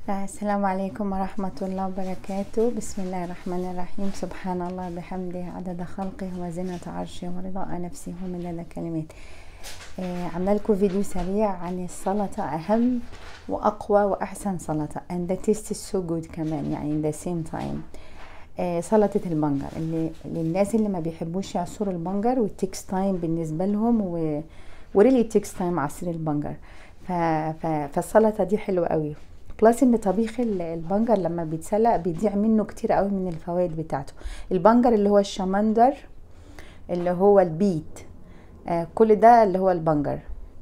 السلام عليكم ورحمة الله وبركاته بسم الله الرحمن الرحيم سبحان الله بحمده عدد خلقه وزنة عرشه ورضاء نفسه وملل كلمات آه عملنا لكم فيديو سريع عن السلطة أهم وأقوى وأحسن سلطة and the taste is so good كمان يعني in the same time آه سلطة البنجر اللي للناس اللي ما بيحبوش يعصروا البنجر والتيكس تايم بالنسبة لهم و وريلي تيكس تايم عصير البنجر ف... ف... فالسلطة دي حلوة قوي بلس ان طبيخ البنجر لما بيتسلق بيضيع منه كتير قوي من الفوائد بتاعته البنجر اللي هو الشمندر اللي هو البيت آه كل ده اللي هو البنجر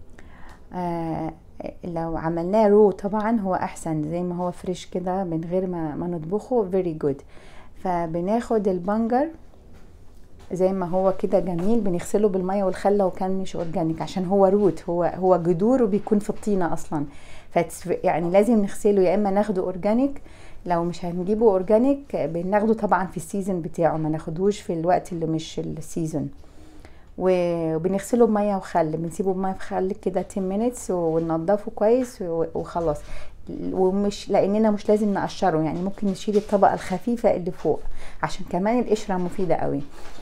آه لو عملناه رو طبعا هو احسن زي ما هو فريش كده من غير ما, ما نطبخه فيري جود فبناخد البنجر زي ما هو كده جميل بنغسله بالميه والخل لو كان مش اورجانيك عشان هو روت هو هو جذور وبيكون في الطينه اصلا يعني لازم نغسله يا اما ناخده اورجانيك لو مش هنجيبه اورجانيك بناخده طبعا في السيزون بتاعه ما ناخدوش في الوقت اللي مش السيزون وبنغسله بميه وخل بنسيبه بميه وخل كده 10 مينتس وننضفه كويس وخلاص ومش لاننا مش لازم نقشره يعني ممكن نشيل الطبقه الخفيفه اللي فوق عشان كمان القشره مفيده قوي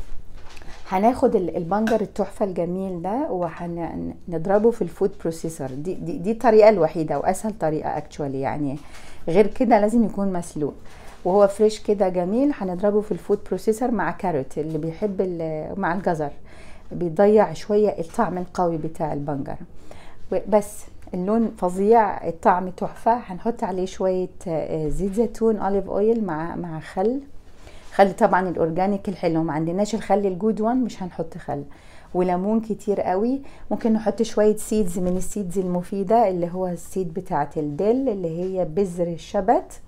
هناخد البنجر التحفه الجميل ده وهنضربه في الفود بروسيسور دي دي, دي الطريقه الوحيده واسهل طريقه اكشوالي يعني غير كده لازم يكون مسلوق وهو فريش كده جميل هنضربه في الفود بروسيسور مع كاروت اللي بيحب مع الجزر بيضيع شويه الطعم القوي بتاع البنجر بس اللون فظيع الطعم تحفه هنحط عليه شويه زيت زيتون اوليف اويل مع مع خل خل طبعا الاورجانيك الحلو ما عندناش الخل الجود وان مش هنحط خل وليمون كتير قوي ممكن نحط شويه سيدز من السيدز المفيده اللي هو السيد بتاعه الدل اللي هي بذر الشبت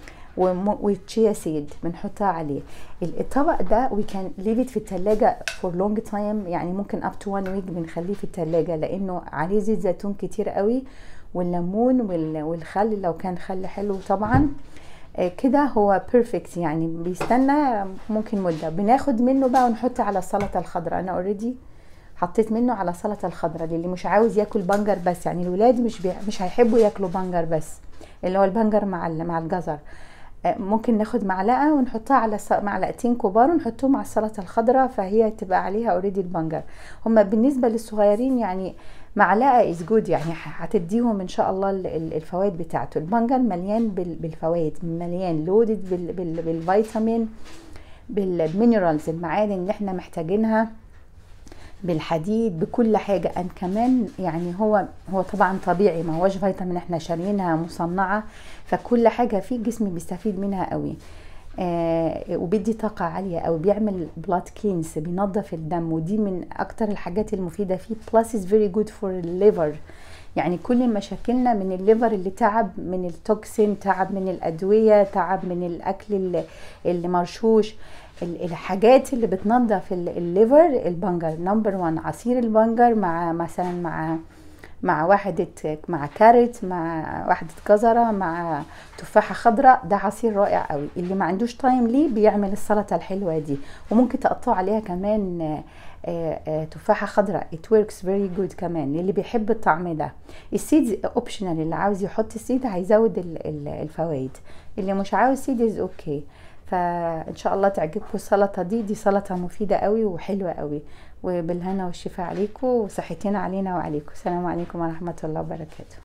وتشيا سيد بنحطها عليه الطبق ده وي كان ليف في التلاجة فور لونج تايم يعني ممكن اب تو 1 ويك بنخليه في التلاجة لانه عليه زيت زيتون كتير قوي والليمون والخل لو كان خل حلو طبعا كده هو بيرفكت يعني بيستنى ممكن مده بناخد منه بقى ونحط على السلطه الخضراء انا اوريدي حطيت منه على السلطه الخضراء للي مش عاوز ياكل بنجر بس يعني الولاد مش بي... مش هيحبوا ياكلوا بنجر بس اللي هو البنجر مع مع الجزر ممكن ناخد معلقه ونحطها على معلقتين كبار ونحطهم على السلطه الخضراء فهي تبقى عليها اوريدي البنجر هما بالنسبه للصغيرين يعني معلقه از جود يعني هتديهم ان شاء الله الفوائد بتاعته البنجر مليان بالفوائد مليان لودد بالفيتامين بالمينرالز المعادن اللي احنا محتاجينها بالحديد بكل حاجة أن كمان يعني هو هو طبعا طبيعي ما هوش فيتامين احنا شاريينها مصنعة فكل حاجة فيه الجسم بيستفيد منها قوي آه وبيدي طاقة عالية أو بيعمل بلاد كلينس بينظف الدم ودي من أكتر الحاجات المفيدة فيه بلس is very good for liver يعني كل مشاكلنا من الليفر اللي تعب من التوكسين تعب من الأدوية تعب من الأكل اللي, اللي مرشوش الحاجات اللي بتنظف الليفر البنجر نمبر 1 عصير البنجر مع مثلا مع مع واحدة مع كارت مع واحدة جزرة مع تفاحة خضراء ده عصير رائع قوي اللي ما عندوش تايم ليه بيعمل السلطة الحلوة دي وممكن تقطعوا عليها كمان تفاحة خضراء it works very good كمان اللي بيحب الطعم ده السيد اوبشنال اللي عاوز يحط السيد هيزود الفوائد اللي مش عاوز سيد از اوكي okay. فان شاء الله تعجبكم السلطه دي دي سلطه مفيده قوي وحلوه قوي وبالهنا والشفاء عليكم وصحتنا علينا وعليكم السلام عليكم ورحمه الله وبركاته